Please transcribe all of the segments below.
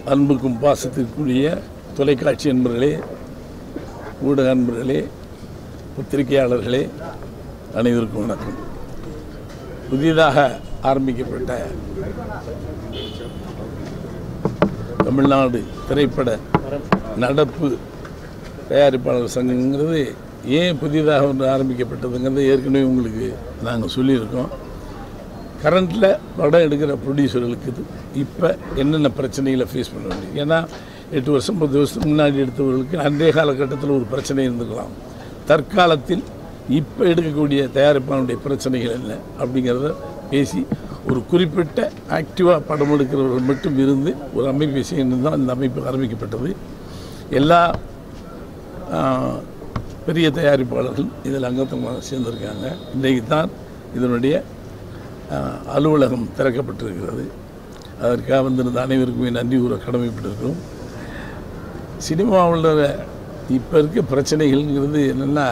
அன்புக்கும் பாசத்திற்குரிய தொலைக்காட்சி அன்பர்களே ஊடக அன்பர்களே பத்திரிகையாளர்களே அனைவருக்கும் வணக்கம் புதிதாக ஆரம்பிக்கப்பட்ட தமிழ்நாடு திரைப்பட நடப்பு தயாரிப்பாளர் சங்கங்கிறது ஏன் புதிதாக ஒன்று ஆரம்பிக்கப்பட்டதுங்கிறது ஏற்கனவே உங்களுக்கு நாங்கள் சொல்லியிருக்கோம் கரண்ட்டில் படம் எடுக்கிற ப்ரொடியூசர்களுக்கு இது இப்போ என்னென்ன பிரச்சனைகளை ஃபேஸ் பண்ண வேண்டியது ஏன்னா எட்டு வருஷம் பத்து வருஷத்துக்கு முன்னாடி எடுத்தவர்களுக்கு அன்றைய காலகட்டத்தில் ஒரு பிரச்சனை இருந்துக்கலாம் தற்காலத்தில் இப்போ எடுக்கக்கூடிய தயாரிப்பானுடைய பிரச்சனைகள் என்ன அப்படிங்கிறத பேசி ஒரு குறிப்பிட்ட ஆக்டிவாக படம் எடுக்கிறவர்கள் மட்டும் இருந்து ஒரு அமைப்பை செய்யணும் தான் இந்த அமைப்பு ஆரம்பிக்கப்பட்டது எல்லா ஆஹ், பெரிய தயாரிப்பாளர்கள் இதில் அங்கத்தமாக சேர்ந்திருக்காங்க இன்றைக்கு தான் இதனுடைய ஆஹ், அலுவலகம் திறக்கப்பட்டிருக்கிறது அதற்காக வந்திருந்த அனைவருக்குமே நன்றி கூற கடமைப்பட்டிருக்கிறோம் சினிமாவில் இப்போ இருக்க பிரச்சனைகள்ங்கிறது என்னென்னா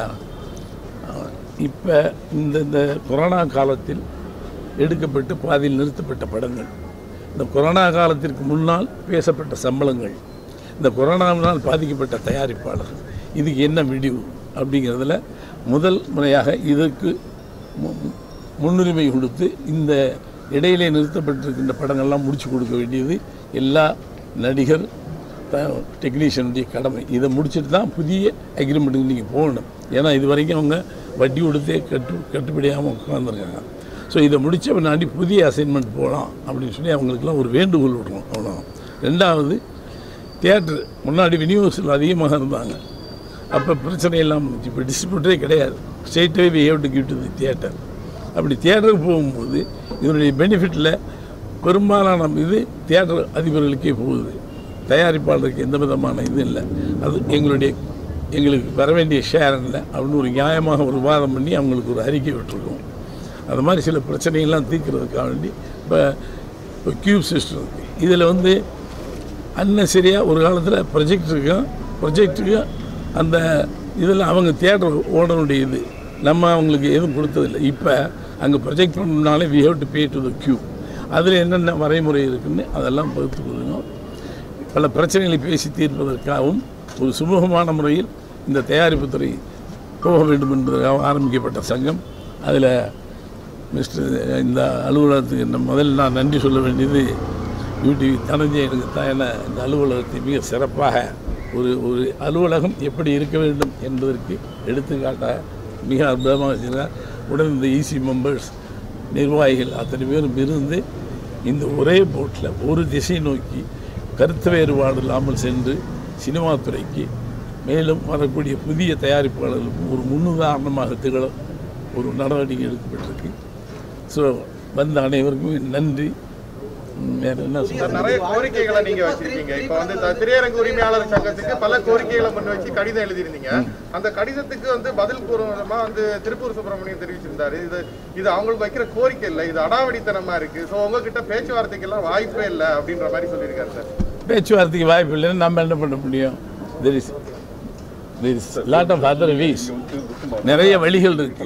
இப்போ இந்த இந்த கொரோனா காலத்தில் எடுக்கப்பட்டு பாதியில் நிறுத்தப்பட்ட படங்கள் இந்த கொரோனா காலத்திற்கு முன்னால் பேசப்பட்ட சம்பளங்கள் இந்த கொரோனாவினால் பாதிக்கப்பட்ட தயாரிப்பாளர்கள் இதுக்கு என்ன விடிவு அப்படிங்கிறதுல முதல் முறையாக இதற்கு மு- மு- முன்னுரிமை கொடுத்து இந்த இடையிலே நிறுத்தப்பட்டிருக்கின்ற படங்கள்லாம் முடிச்சு கொடுக்க வேண்டியது எல்லா நடிகர் டெக்னீஷியனுடைய கடமை இதை முடிச்சுட்டு தான் புதிய அக்ரிமெண்ட்டுக்கு நீங்கள் போகணும் ஏன்னா இது வரைக்கும் அவங்க வட்டி கொடுத்தே கட்டு கட்டுப்படியாமல் உட்காந்துருக்காங்க ஸோ இதை முடித்த பின்னாடி புதிய அசைன்மெண்ட் போகலாம் அப்படின்னு சொல்லி அவங்களுக்குலாம் ஒரு வேண்டுகோள் விடணும் அவ்வளோ ரெண்டாவது தியேட்டர் முன்னாடி விநியோகத்தில் அதிகமாக இருந்தாங்க அப்போ பிரச்சனை இல்லாமல் இருந்துச்சு இப்போ டிஸ்ட்ரிபியூட்டரே கிடையாது ஸ்ட்ரெயிட்டே we have to give to the theatre அப்படி தியேட்டருக்கு போகும்போது இதனுடைய பெனிஃபிட்டில் பெரும்பாலான இது தியேட்டர் அதிபர்களுக்கே போகுது தயாரிப்பாளருக்கு எந்த விதமான இது இல்லை அது எங்களுடைய எங்களுக்கு வர வேண்டிய ஷேர் இல்லை அப்படின்னு ஒரு நியாயமாக ஒரு வாதம் பண்ணி அவங்களுக்கு ஒரு அறிக்கை விட்டுருக்கோம் அது மாதிரி சில பிரச்சனைகள்லாம் தீர்க்கிறதுக்காக வேண்டி இப்போ இப்போ கியூப் சிஸ்டம் இருக்குது இதில் வந்து அன்னசரியாக ஒரு காலத்தில் ப்ரொஜெக்ட் இருக்கும் ப்ரொஜெக்ட்டுக்கு அந்த இதில் அவங்க தியேட்டர் ஓடனுடைய இது நம்ம அவங்களுக்கு எதுவும் கொடுத்ததில்லை இப்போ அங்கே ப்ரொஜெக்ட் பண்ணணும்னாலே we have to pay to the queue அதில் என்னென்ன வரைமுறை இருக்குன்னு அதெல்லாம் பகுத்து கொள்ளணும் பல பிரச்சனைகளை பேசி தீர்ப்பதற்காகவும் ஒரு சுமூகமான முறையில் இந்த தயாரிப்பு துறை போக வேண்டும் என்பதற்காக ஆரம்பிக்கப்பட்ட சங்கம் அதில் மிஸ்டர் இந்த அலுவலகத்துக்கு நம்ம முதல்ல நான் நன்றி சொல்ல வேண்டியது யூடிவி தனஞ்சயனுக்கு தான் என இந்த அலுவலகத்தை மிக சிறப்பாக ஒரு ஒரு அலுவலகம் எப்படி இருக்க வேண்டும் என்பதற்கு எடுத்துக்காட்டாக மிக அற்புதமாக வச்சிருக்கார் உடன் இந்த இசி மெம்பர்ஸ் நிர்வாகிகள் அத்தனை பேரும் இருந்து இந்த ஒரே போட்டில் ஒரு திசை நோக்கி கருத்து வேறுபாடு இல்லாமல் சென்று சினிமா துறைக்கு மேலும் வரக்கூடிய புதிய தயாரிப்பாளர்களுக்கும் ஒரு முன்னுதாரணமாக திகழ ஒரு நடவடிக்கை எடுக்கப்பட்டிருக்கு ஸோ வந்த அனைவருக்கும் நன்றி ம், வேற என்ன சார், சொல்றது நிறைய கோரிக்கைகளை நீங்க வச்சிருக்கீங்க இப்ப வந்து த- திரையரங்கு உரிமையாளர் சங்கத்துக்கு பல கோரிக்கைகளை முன் வச்சு கடிதம் எழுதியிருந்தீங்க அந்த கடிதத்துக்கு வந்து பதில் கூறுவதமா வந்து திருப்பூர் சுப்பிரமணியம் தெரிவிச்சிருந்தாரு இது இது அவங்களுக்கு வைக்கிற கோரிக்கை இல்லை இது அடாவடித்தனமா இருக்கு சோ உங்ககிட்ட பேச்சுவார்த்தைக்கு எல்லாம் வாய்ப்பே இல்லை அப்படின்ற மாதிரி சொல்லியிருக்காரு சார் பேச்சுவார்த்தைக்கு வாய்ப்பு இல்லைன்னு நம்ம என்ன பண்ண முடியும் there is there is lot of other ways நிறைய வழிகள் இருக்கு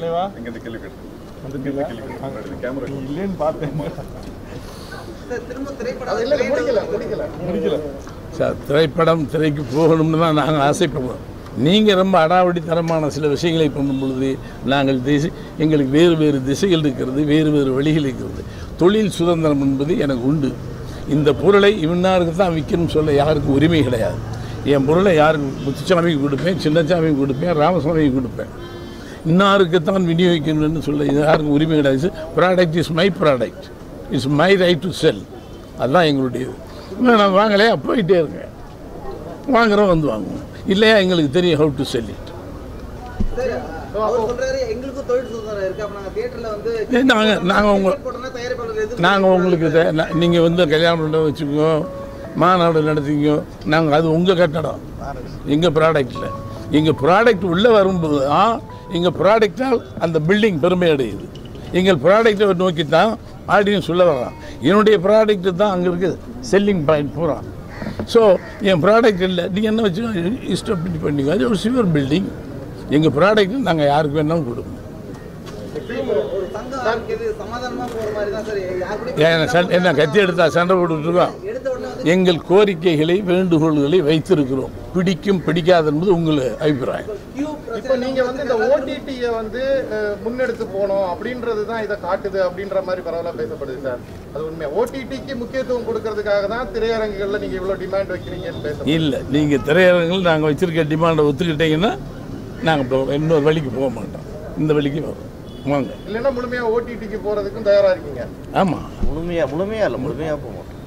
அது இல்ல இல்ல, முடிக்கல முடிக்கல சார் திரைப்படம் திரைக்கு போகணும்னு தான் நாங்கள் ஆசைப்படுறோம் நீங்கள் ரொம்ப அடாவடித்தனமான சில விஷயங்களை பண்ணும் பொழுது நாங்கள் திசை எங்களுக்கு வேறு வேறு திசைகள் இருக்கிறது வேறு வேறு வழிகள் இருக்கிறது தொழில் சுதந்திரம் என்பது எனக்கு உண்டு இந்த பொருளை இவனாருக்கு தான் விற்கணும்னு சொல்ல யாருக்கும் உரிமை கிடையாது என் பொருளை யாருக்கு முத்துசாமிக்கு கொடுப்பேன் சின்னசாமிக்கு கொடுப்பேன் ராமசாமிக்கு கொடுப்பேன் இன்னாருக்கு தான் விநியோகிக்கணும்னு சொல்ல இது யாருக்கும் உரிமை கிடையாது product is my product it's my right to sell அதுதான் எங்களுடையது இன்னும் நான் வாங்கலையா போயிட்டே இருங்க வாங்குறோம் வந்து வாங்குவோம் இல்லையா எங்களுக்கு தெரியும் ஹவு டு செல் இட் அவர் சொல்றாரு எங்களுக்கும் தொழில் சுதந்திரம் இருக்கு அப்ப நாங்க தியேட்டர்ல வந்து நாங்கள் நாங்கள் உங்க போட்டோம்னா தயாரிப்பாளர் எதிர்த்து நாங்கள் உங்களுக்கு நீங்கள் வந்து கல்யாணம் பண்ண வச்சுக்கோ மாநாடு நடத்திக்கோ நாங்கள் அது உங்கள் கட்டடம் எங்கள் ப்ராடக்ட்டில் எங்கள் ப்ராடக்ட் உள்ளே வரும்போது தான் எங்கள் ப்ராடக்டால் அந்த பில்டிங் பெருமை அடையுது எங்கள் ப்ராடக்டை நோக்கி தான் ஆடியன்ஸ் உள்ளே வரான் என்னுடைய ப்ராடக்ட்டு தான் அங்கே இருக்குது செல்லிங் பாயிண்ட் பூரா ஸோ என் ப்ராடக்ட் இல்லை நீங்கள் என்ன வச்சு இஷ்டப்படி பண்ணிக்கோ அது ஒரு சிவர் பில்டிங் எங்கள் ப்ராடக்ட் நாங்கள் யாருக்கு வேணாலும் கொடுப்போம் ஒரு சங்கம் ஆரம்பிக்கிறது சமாதானமா போற மாதிரி தான் சார் யார் கூட ஏன் சண்டை என்ன கத்தி எடுத்தா சண்டை போட்டுட்டு இருக்கோம் எடுத்த உடனே வந்து எங்கள் கோரிக்கைகளை வேண்டுகோள்களை வைத்திருக்கிறோம் பிடிக்கும் பிடிக்காது என்பது உங்கள் அபிப்பிராயம் கியூ இப்போ நீங்க வந்து இந்த ஓடிடியை வந்து அஹ், முன்னெடுத்து போனோம் அப்படின்றது தான் இதை காட்டுது அப்படின்ற மாதிரி பரவலா பேசப்படுது சார் அது உண்மை ஓடிடிக்கு முக்கியத்துவம் கொடுக்கறதுக்காக தான் திரையரங்குகள்ல நீங்க இவ்வளவு டிமாண்ட் வைக்கிறீங்கன்னு பேச இல்லை நீங்கள் திரையரங்கில் நாங்கள் வச்சிருக்க டிமாண்டை ஒத்துக்கிட்டீங்கன்னா நாங்கள் இன்னொரு வழிக்கு போக மாட்டோம் இந்த வழிக்கு வரோம் வாங்க இல்லைன்னா முழுமையா ஓடிடிக்கு போறதுக்கும் தயாரா இருக்கீங்க ஆமாம் முழுமையா முழுமையா இல்லை முழுமையா போக மாட்டோம்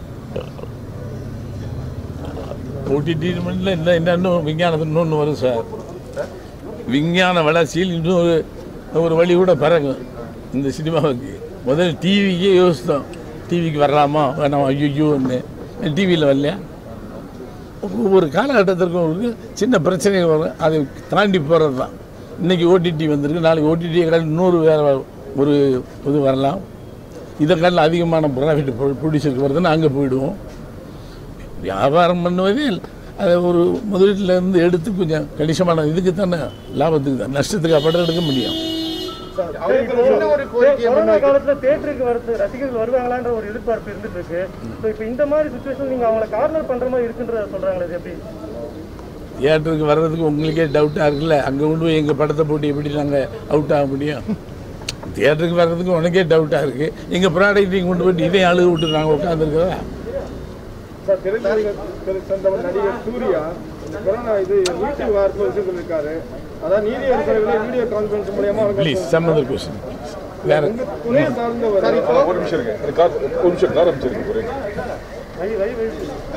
ஓடிடி இல்லை இல்லை இன்னும் விஞ்ஞானத்தில் இன்னொன்று வரும் சார் விஞ்ஞான வளர்ச்சியில் இன்னொரு ஒரு வழி கூட பிறகும் இந்த சினிமாவுக்கு முதல்ல டிவிக்கே யோசித்தோம் டிவிக்கு வரலாமா வேணாம் ஐயோன்னு டிவியில் வரலையா ஒவ்வொரு காலகட்டத்திற்கும் ஒரு சின்ன பிரச்சனைகள் வரும் அதை தாண்டி போகிறது தான் இன்றைக்கி ஓடிடி வந்திருக்கு நாளைக்கு ஓடிடி கிடையாது இன்னொரு வேறு ஒரு இது வரலாம் இதை காட்டில் அதிகமான ப்ராஃபிட் ப்ரொடியூசருக்கு வருதுன்னா அங்கே போயிடுவோம் வியாபாரம் பண்ணுவதே அதை ஒரு முதலீட்டில் இருந்து எடுத்து கொஞ்சம் கணிசமான இதுக்கு தானே லாபத்துக்கு தான் நஷ்டத்துக்கு படம் எடுக்க முடியும் அவருக்கு என்ன ஒரு கோரிக்கையை கொரோனா முன்வைக்க காலத்துல தேட்டருக்கு வரது ரசிகர்கள் வருவாங்களான்ற ஒரு எதிர்பார்ப்பு இருந்துட்டு இருக்கு ஸோ இப்போ இந்த மாதிரி சுச்சுவேஷன் நீங்க அவங்கள கார்னர் பண்ற மாதிரி இருக்குன்றத சொல்றாங்களே இது எப்படி தியேட்டருக்கு வர்றதுக்கு உங்களுக்கே டவுட்டாக இருக்குல்ல அங்கே கொண்டு போய் எங்கள் படத்தை போட்டு எப்படி நாங்கள் அவுட் ஆக முடியும் தியேட்டருக்கு வர்றதுக்கு உனக்கே டவுட்டாக இருக்குது எங்கள் ப்ராடக்ட் கொண்டு போயிட்டு இதே அழுகு விட்டு நாங்கள் உட்காந்துருக்கிறதா சார் திரைத்துறையை சேர்ந்தவர் நடிகர் சூர்யா கொரோனா இது யூடியூப் வார்த்தை விஷயம் சொல்லியிருக்காரு அதான் நீதியரசர்களை வீடியோ கான்ஃபரன்ஸ் மூலியமா அவங்க ப்ளீஸ் சம் அதர் கொஸ்டின் வேற உங்க துணையை சார்ந்தவர் ஒரு நிமிஷம் இருக்கு எனக்கு காத்து- ஒரு நிமிஷம் கார் அமைச்சிருக்கு ஒரே வை வை வை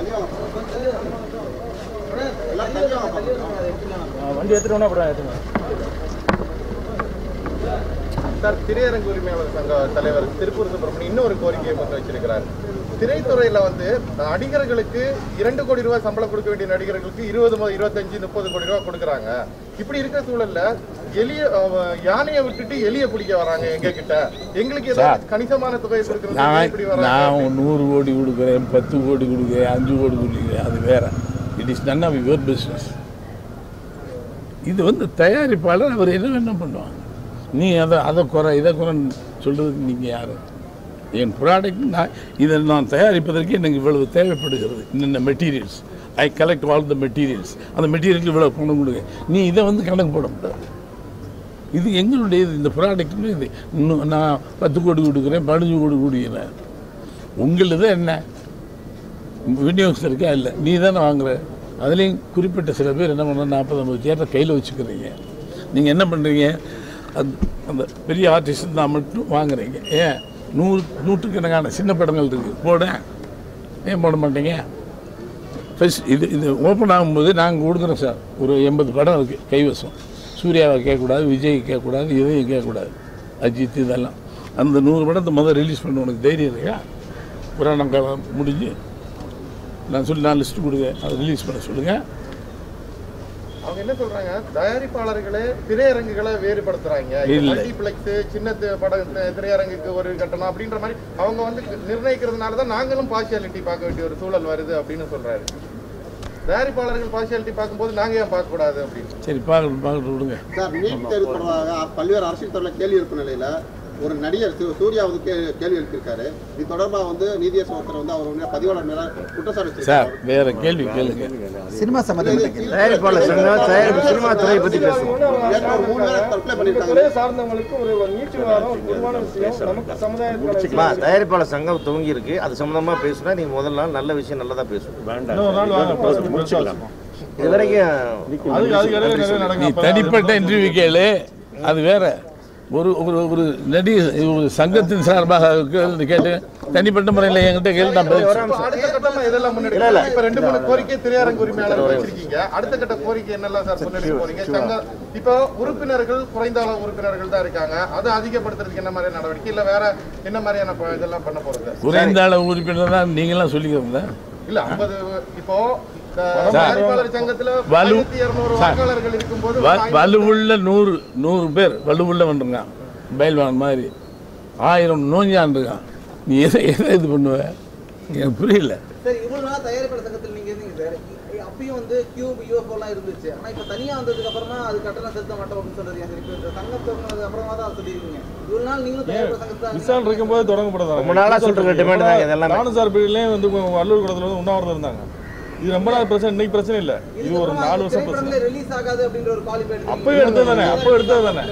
ஆ, வண்டி எடுத்துட்டு வேணா அப்புறம் எடுத்துக்கலாம் சார் திரையரங்கு உரிமையாளர் சங்க தலைவர் திருப்பூர் சுப்பிரமணியம் இன்னொரு கோரிக்கையை முன் வச்சிருக்கிறார் திரைத்துறையில வந்து நடிகர்களுக்கு இரண்டு கோடி ரூபாய் சம்பளம் கொடுக்க வேண்டிய நடிகர்களுக்கு இருபது முதல் இருபத்தஞ்சு முப்பது கோடி ரூபாய் கொடுக்குறாங்க இப்படி இருக்கிற சூழல்ல எலிய அஹ், யானையை விட்டுட்டு எலிய பிடிக்க வராங்க எங்க கிட்ட எங்களுக்கு ஏதாவது கணிசமான தொகை கொடுக்கறது நான் இப்படி வராங்க நான் நூறு கோடி கொடுக்குறேன் பத்து கோடி கொடுக்குறேன் அஞ்சு கோடி கொடுக்குறேன் அது வேற it is none of your business இது வந்து தயாரிப்பாளர் அவர் என்ன வேணா பண்ணுவாங்க நீ அதை அதை குறை இதை குறைன்னு சொல்கிறதுக்கு நீங்கள் யார் என் ப்ராடக்ட் நான் இதை நான் தயாரிப்பதற்கு எனக்கு இவ்வளவு தேவைப்படுகிறது இன்னென்ன materials I collect all the materials அந்த மெட்டீரியலுக்கு இவ்வளோ பணம் கொடுங்க நீ இதை வந்து கணக்கு போட முடியாது இது எங்களுடைய இது, இந்த ப்ராடக்ட்னு இது இன்னும் நான் பத்து கோடி கொடுக்குறேன் பதினஞ்சு கோடி கொடுக்குறேன் உங்களுது என்ன விநியோகஸ்தருக்கா இல்லை நீ தானே வாங்குற அதுலேயும் குறிப்பிட்ட சில பேர் என்ன பண்ணுறோம் நாற்பது ஐம்பது தியேட்டர் கையில் வச்சுக்கிறீங்க நீங்கள் என்ன பண்ணுறீங்க அந்த அந்த பெரிய ஆர்டிஸ்ட் தான் மட்டும் வாங்குறீங்க ஏன் நூறு நூற்றுக்கணக்கான சின்ன படங்கள் இருக்குது போட ஏன் போட மாட்டீங்க ஃபர்ஸ்ட் இது இது ஓப்பன் ஆகும்போது நாங்கள் கொடுக்குறோம் சார் ஒரு எண்பது படம் இருக்குது கைவசம் சூர்யாவை கேட்கக்கூடாது விஜய் கேட்கக்கூடாது இதையும் கேட்கக்கூடாது அஜித் இதெல்லாம் அந்த நூறு படத்தை முதல் ரிலீஸ் பண்ண உனக்கு தைரியம் இல்லையா புராணம் காலம் முடிஞ்சு நான் சொல்லி நான் லிஸ்ட் கொடுங்க அதை ரிலீஸ் பண்ண சொல்லுங்கள் அவங்க என்ன சொல்றாங்க தயாரிப்பாளர்களே திரையரங்குகளை வேறுபடுத்துறாங்க இல்ல. மல்டிபிளெக்ஸ் சின்ன தி- பட தி- திரையரங்குக்கு ஒரு கட்டணம் அப்படின்ற மாதிரி அவங்க வந்து நிர்ணயிக்கிறதுனால தான் நாங்களும் பார்ஷியாலிட்டி பார்க்க வேண்டிய ஒரு சூழல் வருது அப்படின்னு சொல்றாரு தயாரிப்பாளர்கள் பார்ஷியாலிட்டி பார்க்கும்போது நாங்க ஏன் பார்க்க கூடாது அப்படின்னு சரி பார்க்கணும் பார்க்கணும் விடுங்க சார் நீட் தேர்வு தொடர்பாக பல்வேறு அரசியல் துறையில் கேள்வி எழுப்பும் நிலையில ஒரு நடிகர் சூ- சூர்யா வந்து கே கேள்வி எழுப்பியிருக்காரு இது தொடர்பாக வந்து நீதியரசர் ஒருத்தர் வந்து அவர் மேல பதிவாளர் மேல குற்றச்சாட்டு சார் வச்சிருக்காரு. வேற கேள்வி கேளுங்க சினிமா சம்பந்தப்பட்ட கேள்வி. தயாரிப்பாளர் சங்கம் தயாரிப்பு சினிமா துறையை பற்றி பேசுவோம் ஏற்கனவே ஒரு மூணு பேரை தற்கொலை பண்ணியிருக்காங்க துறையை சார்ந்தவங்களுக்கு ஒரு ஒரு நீச்சு வாரம் ஒரு பொதுவான விஷயம் நமக்கு சமுதாயத்துக்கான விஷயம். அம்மா, தயாரிப்பாளர் சங்கம் துவங்கி இருக்கு அது சம்பந்தமா பேசுனா நீங்க முதல் நாள் நல்ல விஷயம் நல்லதா பேசுவோம் இது வரைக்கும் நீ தனிப்பட்ட இன்டர்வியூ கேளு அது வேற ஒரு ஒரு ஒரு நடி ஒரு சங்கத்தின் சார்பாக கேள்வி கேட்டு தனிப்பட்ட முறையில் என்கிட்ட கேள்வி நான் பதில் சொல்றேன். இப்ப அடுத்த கட்டமா இதெல்லாம் முன்னெடுக்கலாம் இப்ப ரெண்டு மூணு கோரிக்கை திரையரங்கு உரிமையாளர் வச்சிருக்கீங்க அடுத்த கட்ட கோரிக்கை என்னெல்லாம் சார் முன்னெடுக்க போறீங்க சங்க இப்போ உறுப்பினர்கள் குறைந்த அளவு உறுப்பினர்கள் தான் இருக்காங்க அதை அதிகப்படுத்துறதுக்கு என்ன மாதிரியான நடவடிக்கை இல்ல வேற என்ன மாதிரியான ப- இதெல்லாம் பண்ண போறது குறைந்த அளவு உறுப்பினர் தான் நீங்களாம் சொல்லிக்கிறீங்க இல்ல 50 இப்போ அஹ், தயாரிப்பாளர் சங்கத்துல வலு- ஆயிரத்தி இருநூறு சார். வாக்காளர்கள் இருக்கும்போது ஒரு வ- ஐநூறு- வலுவுள்ள நூறு நூறு பேர் வலுவுள்ள வந்துருங்க பயில்வான் மாதிரி ஆயிரம் நோஞ்சான் இருக்கான் நீ எதை எதை இது பண்ணுவ எனக்கு புரியல சார் இவ்வளவு நாள் தயாரிப்பாளர் சங்கத்தில் நீங்க இருந்தீங்க சார் அப்பயும் வந்து கியூப் யூஎஃப்ஓ எல்லாம் இருந்துச்சு ஆனா இப்ப தனியா வந்ததுக்கு அப்புறமா அது கட்டணம் செலுத்த மாட்டோம் அப்படின்னு சொல்றது ஏன் இப்ப இந்த சங்கம் தொடங்கினதுக்கு அப்புறமா தான் சொல்லிருக்கீங்க இவ்வளவு நாள் நீங்களும் தயாரிப்பு சங்கத்தை விசால் இருக்கும்போது தொடங்கப்பட்டதா ரொம்ப நாளா சொல்ற demand தாங்க இது எல்லாமே. நானும் சார் பீரியட்லேயும் வந்து வள்ளூர் கூடத்தில் வந்து உண்ணாவிரதம் இருந்தாங்க இது ரொம்ப நாள் பிரச்சனை இன்னைக்கு பிரச்சனை இல்லை இது ஒரு நாலு வருஷம் பிரச்சனை திரைப்படங்களே ரிலீஸ் ஆகாது அப்படின்ற ஒரு கால் அப்பவே எடுத்தது தானே அப்போ எடுத்தது தானே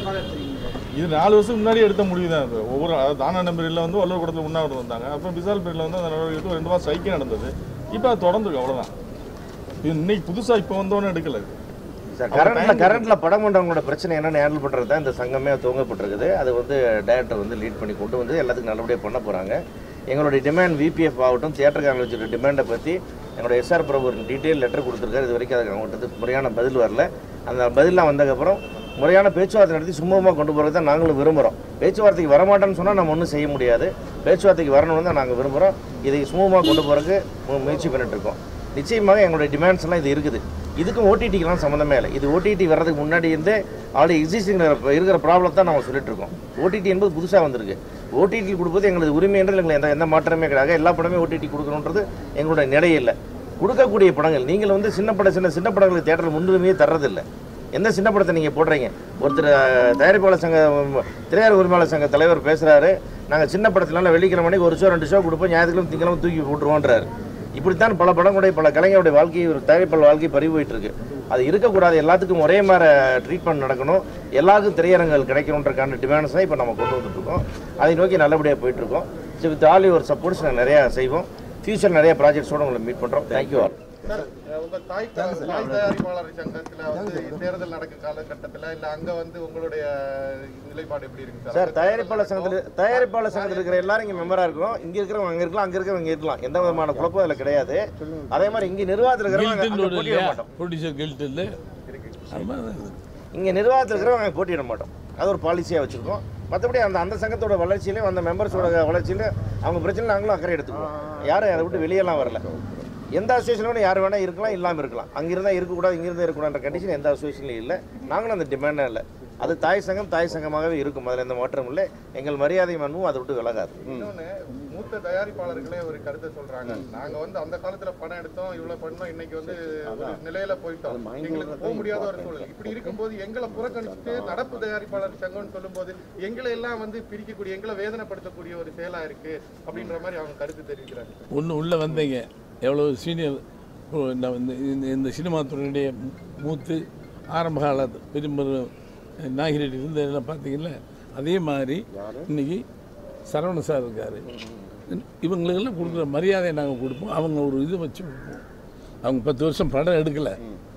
இது நாலு வருஷம் முன்னாடி எடுத்த முடிவு தான் இது ஒவ்வொரு அதாவது தானா நம்பரில் வந்து வள்ளூர் கூடத்தில் உண்ணாவிரதம் வந்தாங்க அப்புறம் விசால் பீரியடில் வந்து அந்த நடவடிக்கை எடுத்து ஒரு ரெண்டு மாதம் சைக்கிள் நடந்தது இப்போ அது தொடர்ந்துருக்கு அவ்வளோதான் இது இன்னைக்கு புதுசாக இப்போ வந்தோன்னே எடுக்கல இது சார் கரண்ட்ல கரண்ட்ல படம் கொண்டவங்களோட பிரச்சனை என்னன்னு ஹேண்டில் பண்றது தான் இந்த சங்கமே துவங்கப்பட்டிருக்குது அது வந்து டைரக்டர் வந்து லீட் பண்ணி கொண்டு வந்து எல்லாத்துக்கும் நல்லபடியாக பண்ண போறாங்க எங்களுடைய டிமாண்ட் விபிஎஃப் ஆகட்டும் தியேட்டருக்கான வச்சுருக்க டிமாண்டை பற்றி எங்களோட எஸ்ஆர் பிரபு ஒரு டீட்டெயில் லெட்டர் கொடுத்துருக்காரு இது வரைக்கும் அதுக்கு அவங்கள்ட்ட இருந்து முறையான பதில் வரல அந்த பதிலாம் வந்ததுக்கப்புறம் முறையான பேச்சுவார்த்தை நடத்தி சுமூகமாக கொண்டு போகிறது தான் நாங்களும் விரும்புகிறோம் பேச்சுவார்த்தைக்கு வரமாட்டேன்னு சொன்னால் நம்ம ஒன்றும் செய்ய முடியாது பேச்சுவார்த்தைக்கு வரணும்னு தான் நாங்கள் விரும்புகிறோம் இதை சுமூகமாக கொண்டு போகிறதுக்கு மு- முயற்சி பண்ணிட்டு இருக்கோம் நிச்சயமாக எங்களுடைய டிமாண்ட்ஸ் எல்லாம் இது இருக்குது இதுக்கும் ஓடிடிக்கெலாம் சம்மந்தமே இல்லை இது ஓடிடி வர்றதுக்கு முன்னாடி இருந்தே ஆல்ரெடி எக்ஸிஸ்டிங் இருக்கிற ப்ராப்ளம் தான் நம்ம சொல்லிட்டு இருக்கோம் ஓடிடி என்பது புதுசாக வந்திருக்கு ஓடிடி கொடுப்பது எங்களது உரிமை என்று எங்களுக்கு எந்த எந்த மாற்றமே கிடையாது எல்லா படமே ஓடிடி கொடுக்கணுன்றது எங்களோட நிலை இல்லை கொடுக்கக்கூடிய படங்கள் நீங்கள் வந்து சின்ன படம் சின்ன சின்ன படங்களுக்கு தேட்டரில் முன்னுரிமையே தர்றதில்லை எந்த சின்ன படத்தை நீங்கள் போடுறீங்க ஒருத்தர் அஹ், தயாரிப்பாளர் சங்க உம், திரையரங்க உரிமையாளர் சங்க தலைவர் பேசுகிறாரு நாங்கள் சின்ன படத்துலலாம் வெள்ளிக்கிழமை மணிக்கு ஒரு ஷோ ரெண்டு ஷோ கொடுப்போம் ஞாயிற்றுக்கிழமை திங்கிழமை தூக்கி போட்டுருவோன்றாரு இப்படித்தான் பல படங்களுடைய பல கலைஞருடைய வாழ்க்கை ஒரு தயாரிப்பாளர் வாழ்க்கை பறி போயிட்டு இருக்கு அது இருக்கக்கூடாது எல்லாத்துக்கும் ஒரே மாதிரி ட்ரீட்மெண்ட் நடக்கணும் எல்லாருக்கும் திரையரங்குகள் கிடைக்கணுன்றக்கான டிமாண்ட்ஸ் தான் இப்போ நம்ம கொண்டு வந்துட்டு இருக்கோம் அதை நோக்கி நல்லபடியாக போயிட்டு இருக்கோம் so with all your supports நாங்கள் நிறையா செய்வோம் ஃபியூச்சர் நிறைய ப்ராஜெக்ட்ஸோட உங்களை மீட் பண்ணுறோம் தேங்க்யூ ஆல் சார் அஹ் உங்க தாய் தாய் தயாரிப்பாளர் சங்கத்துல வந்து தேர்தல் நடக்கும் காலகட்டத்துல இல்ல அங்க வந்து உங்களுடைய நிலைப்பாடு எப்படி இருக்கு சார் சார் தயாரிப்பாளர் சங்கத்தில் தயாரிப்பாளர் சங்கத்தில் இருக்கிற எல்லாரும் இங்கே மெம்பராக இருக்கிறோம் இங்கே இருக்கிறவங்க அங்கே இருக்கலாம் அங்கே இருக்கிறவங்க இங்கே இருக்கலாம் எந்த விதமான குழப்பம் அதில் கிடையாது அதே மாதிரி இங்கே நிர்வாகத்தில் இருக்கிறவங்க கில்ட்டுன்னு அங்கே ஒரு போட்டியிட இல்லையா மாட்டோம் ப்ரொடியூசர் கில்ட் இல்லை அது மாதிரி தான் இது. இங்கே நிர்வாகத்தில் இருக்கிறவங்க அங்கே போட்டியிட மாட்டோம் அது ஒரு பாலிசியாக வச்சுருக்கோம் மற்றபடி அந்த அந்த சங்கத்தோட வளர்ச்சியிலையும் அந்த மெம்பர்ஸோட வளர்ச்சியிலையும் அவங்க பிரச்சனை நாங்களும் அக்கறை எடுத்துக்குவோம் யாரும் அதை விட்டு வெளியெல்லாம் வரல எந்த அசோசியேஷனோட யார் வேணால் இருக்கலாம் இல்லாமல் இருக்கலாம் அங்கே இருந்தால் இருக்கக்கூடாது இங்கே இருந்தால் இருக்கக்கூடாதுன்ற கண்டிஷன் எந்த அசோசியேஷன்லையும் இல்லை நாங்களும் அந்த டிமாண்டும் இல்லை அது தாய் சங்கம் தாய் சங்கமாகவே இருக்கும் அதில் எந்த மாற்றமும் இல்லை எங்கள் மரியாதை மனுவும் அதை விட்டு விலகாது இன்னொன்னு மூத்த தயாரிப்பாளர்களே ஒரு கருத்தை சொல்றாங்க நாங்க வந்து அந்த காலத்துல பணம் எடுத்தோம் இவ்வளவு பண்ணோம் இன்னைக்கு வந்து ஒரு நிலையில போயிட்டோம் எங்களுக்கு போக முடியாத ஒரு சூழல் இப்படி இருக்கும்போது எங்களை புறக்கணிச்சுட்டு நடப்பு தயாரிப்பாளர் சங்கம்னு சொல்லும்போது எங்களை எல்லாம் வந்து பிரிக்கக்கூடிய எங்களை வேதனைப்படுத்தக்கூடிய ஒரு செயலா இருக்கு அப்படின்ற மாதிரி அவங்க கருத்து தெரிவிக்கிறாங்க ஒன்று உள்ளே வந்தீங்க எவ்வளோ சீனியர் நான் வந்து இந்த இந்த சினிமா துறையுடைய மூத்து ஆரம்ப கால பெரும்பெரும் நாகிரெட்டி இருந்த இதெல்லாம் பார்த்தீங்கல்ல அதே மாதிரி இன்னைக்கு சரவண சார் இருக்கார் இவங்களுக்கெல்லாம் கொடுக்குற மரியாதையை நாங்கள் கொடுப்போம் அவங்க ஒரு இது வச்சு கொடுப்போம் அவங்க பத்து வருஷம் படம் எடுக்கலை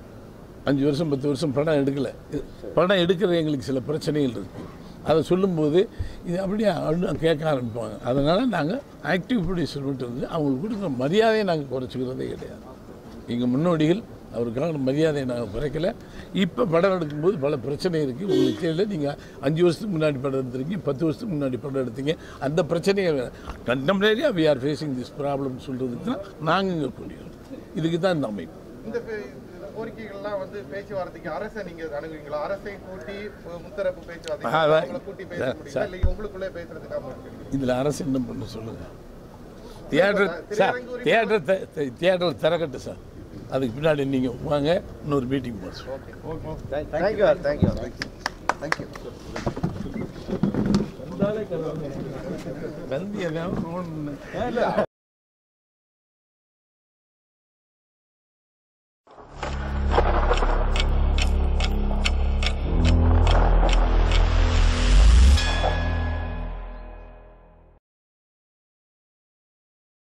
அஞ்சு வருஷம் பத்து வருஷம் படம் எடுக்கலை இது- படம் எடுக்கிறது எங்களுக்கு சில பிரச்சனைகள் இருக்குது அதை சொல்லும்போது இது அப்படியே அழு- கேட்க ஆரம்பிப்பாங்க அதனால் நாங்கள் ஆக்டிவ் ப்ரொடியூசர் மட்டும் வந்து அவங்களுக்கு கொடுக்குற மரியாதையை நாங்கள் குறைச்சிக்கிறதே கிடையாது எங்கள் முன்னோடிகள் அவருக்கான மரியாதையை நாங்கள் குறைக்கல இப்போ படம் எடுக்கும்போது பல பிரச்சனை இருக்குது உங்களுக்கு தெரியல நீங்கள் அஞ்சு வருஷத்துக்கு முன்னாடி படம் எடுத்துருக்கீங்க பத்து வருஷத்துக்கு முன்னாடி படம் எடுத்தீங்க அந்த பிரச்சனையை கண்டெம்பரரியாக we are facing this problem சொல்கிறதுக்கு தான் நாங்கள் இங்கே கூடியோம் இதுக்கு தான் இந்த அமைப்பு இந்த பே- இந்த கோரிக்கைகள்லாம் வந்து பேச்சுவார்த்தைக்கு அரசை நீங்க அணுகுவீங்களா அரசை கூட்டி மு- முத்தரப்பு பேச்சுவார்த்தை ஆ, அதான். அவங்கள கூட்டி பேச சார், முடியுமா சார். இல்லை உங்களுக்குள்ளே பேசுறதுக்காக இருக்கீங்க இதில் அரசு என்ன பண்ண சொல்லுங்க தியேட்டர் சார் தியேட்டர் தியேட்டர் திறக்கட்டும் சார் அதுக்கு பின்னாடி நீங்கள் வாங்க இன்னொரு மீட்டிங் போச்சு thank you all thank you all thank you வந்து எதாவது